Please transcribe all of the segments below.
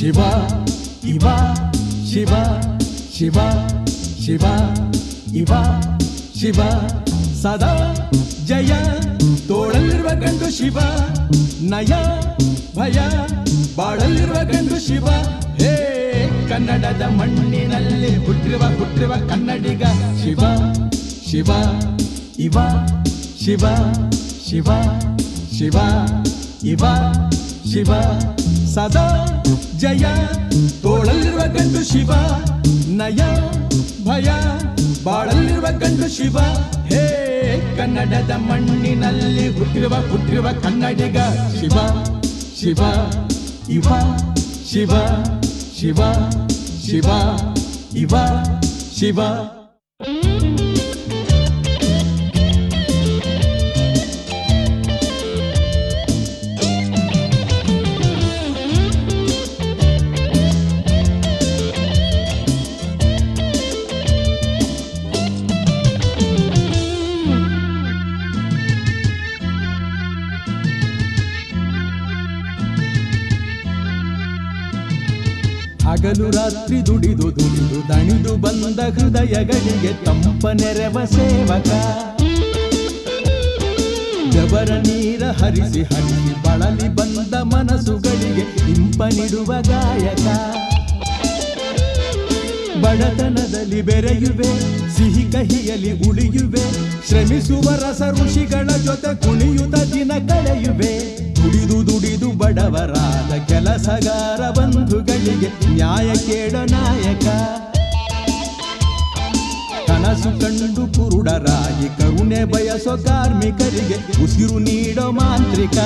ಶಿವ ಇವ ಶಿವ ಶಿವ ಶಿವ ಇವ ಶಿವ ಸದಾ ಜಯ ತೋಳಲ್ಲಿರುವ ಗಂಡು ಶಿವ ನಯ ಭಯ ಬಾಳಲ್ಲಿರುವ ಗಂಡು ಶಿವ ಹೇ ಕನ್ನಡದ ಮಣ್ಣಿನಲ್ಲಿ ಹುಟ್ಟಿರುವ ಹುಟ್ಟಿರುವ ಕನ್ನಡಿಗ ಶಿವ ಶಿವ ಇವ ಶಿವ ಶಿವ ಶಿವ ಇವ ಶಿವ ಸದಾ ಜಯ ತೋಳಲ್ಲಿರುವ ಗಂಡು ಶಿವ ನಯ ಭಯ ಬಾಳಲ್ಲಿರುವ ಗಂಡು ಶಿವ ಹೇ ಕನ್ನಡದ ಮಣ್ಣಿನಲ್ಲಿ ಹುಟ್ಟಿರುವ ಹುಟ್ಟಿರುವ ಕನ್ನಡಿಗ ಶಿವ ಶಿವ ಇವ ಶಿವ ಶಿವ ಶಿವ ಇವ ಶಿವ ಹಗಲು ರಾತ್ರಿ ದುಡಿದು ದುಡಿದು ದಣಿದು ಬಂದ ಹೃದಯಗಳಿಗೆ ತಂಪ ನೆರವ ಸೇವಕ ಜಬರ ನೀರ ಹರಿಸಿ ಹರಿಸಿ ಬಳಲಿ ಬಂದ ಮನಸ್ಸುಗಳಿಗೆ ಇಂಪ ನೀಡುವ ಗಾಯಕ ಬಡತನದಲ್ಲಿ ಬೆರೆಯುವೆ ಸಿಹಿ ಕಹಿಯಲ್ಲಿ ಉಳಿಯುವೆ ಶ್ರಮಿಸುವ ರಸ ಋಷಿಗಳ ಜೊತೆ ಕುಣಿಯುತ್ತ ದಿನ ಕಳೆಯುವೆ ದುಡಿದು ದುಡಿದು ಬಡವರಾದ ಕೆಲಸಗಾರ ಬಂಧುಗಳಿಗೆ ನ್ಯಾಯ ಕೇಳ ನಾಯಕ ಕನಸು ಕಂಡು ಕುರುಡರಾಗಿ ಕರುಣೆ ಬಯಸೋ ಕಾರ್ಮಿಕರಿಗೆ ಉಸಿರು ನೀಡೋ ಮಾಂತ್ರಿಕ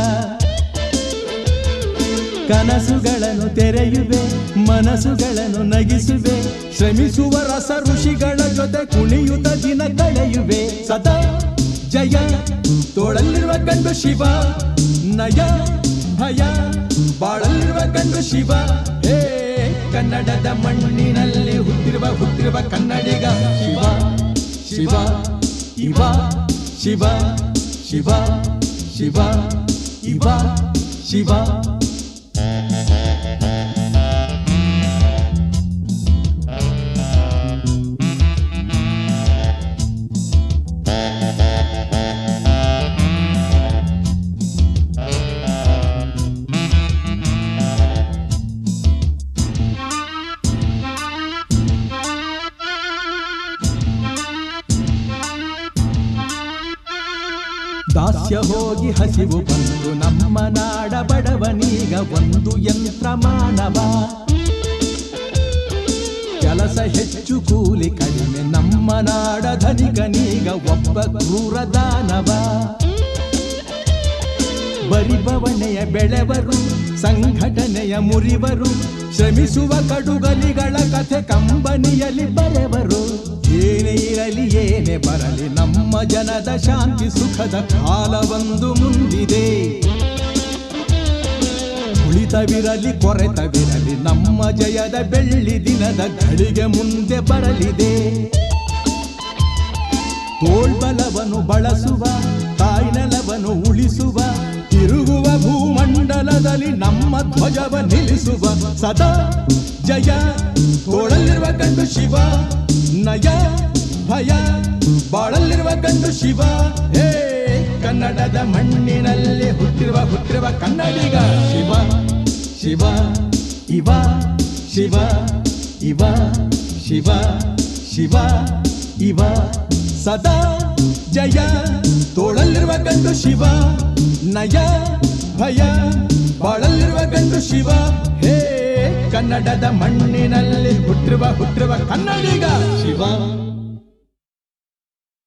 ಕನಸುಗಳನ್ನು ತೆರೆಯುವೆ ಮನಸ್ಸುಗಳನ್ನು ನಗಿಸುವೆ ಶ್ರಮಿಸುವ ರಸ ಋಷಿಗಳ ಜೊತೆ ಕುಣಿಯುತ್ತ ದಿನ ಕಳೆಯುವೆ ಸದಾ ಜಯ ತೋಳಲ್ಲಿರುವ ಗಂಡು ಶಿವ ನಯ ಭಯ ಬಾಳಲ್ಲಿರುವ ಗಂಡು ಶಿವ ಹೇ ಕನ್ನಡದ ಮಣ್ಣಿನಲ್ಲಿ ಹುಟ್ಟಿರುವ ಹುಟ್ಟಿರುವ ಕನ್ನಡಿಗ ಶಿವ ಶಿವ ಇವ ಶಿವ ಶಿವ ಶಿವ ಇವ ಶಿವ ದಾಸ್ಯ ಹೋಗಿ ಹಸಿವು ಬಂದು ನಮ್ಮ ನಾಡ ಬಡವನೀಗ ಒಂದು ಯಂತ್ರ ಮಾನವ ಕೆಲಸ ಹೆಚ್ಚು ಕೂಲಿ ಕಡಿಮೆ ನಮ್ಮ ನಾಡ ಧನಿಕನೀಗ ಒಬ್ಬ ಕ್ರೂರ ದಾನವ ಬರಿಬವಣೆಯ ಬೆಳೆವರು ಸಂಘಟನೆಯ ಮುರಿವರು ಶ್ರಮಿಸುವ ಕಡುಗಲಿಗಳ ಕಥೆ ಕಂಬನಿಯಲ್ಲಿ ಬರೆವರು ಏನೇ ಇರಲಿ ಏನೇ ಬರಲಿ ನಮ್ಮ ಜನದ ಶಾಂತಿ ಸುಖದ ಕಾಲವೊಂದು ಮುಂದಿದೆ ಉಳಿತವಿರಲಿ ಕೊರೆತವಿರಲಿ ನಮ್ಮ ಜಯದ ಬೆಳ್ಳಿ ದಿನದ ಗಳಿಗೆ ಮುಂದೆ ಬರಲಿದೆ ತೋಳ್ಬಲವನ್ನು ಬಳಸುವ ತಾಯ್ನೆಲವನ್ನು ಉಳಿಸುವ ತಿರುಗುವ ಭೂಮಂಡಲದಲ್ಲಿ ನಮ್ಮ ಧ್ವಜವ ನಿಲ್ಲಿಸುವ ಸದಾ ಜಯ ತೋಳಲ್ಲಿರುವ ಗಂಡು ಶಿವ ನಯ ಭಯ ಬಾಳಲ್ಲಿರುವ ಗಂಡು ಶಿವ ಹೇ ಕನ್ನಡದ ಮಣ್ಣಿನಲ್ಲಿ ಹುಟ್ಟಿರುವ ಹುಟ್ಟಿರುವ ಕನ್ನಡಿಗ ಶಿವ ಶಿವ ಇವ ಶಿವ ಇವ ಶಿವ ಶಿವ ಇವ ಸದಾ ಜಯ ತೋಳಲ್ಲಿರುವ ಗಂಡು ಶಿವ ನಯ ಭಯ ಬಾಳಲ್ಲಿರುವ ಗಂಡು ಶಿವ ಹೇ ಕನ್ನಡದ ಮಣ್ಣಿನಲ್ಲಿ ಹುಟ್ಟಿರುವ ಹುಟ್ಟಿರುವ ಕನ್ನಡಿಗ ಶಿವ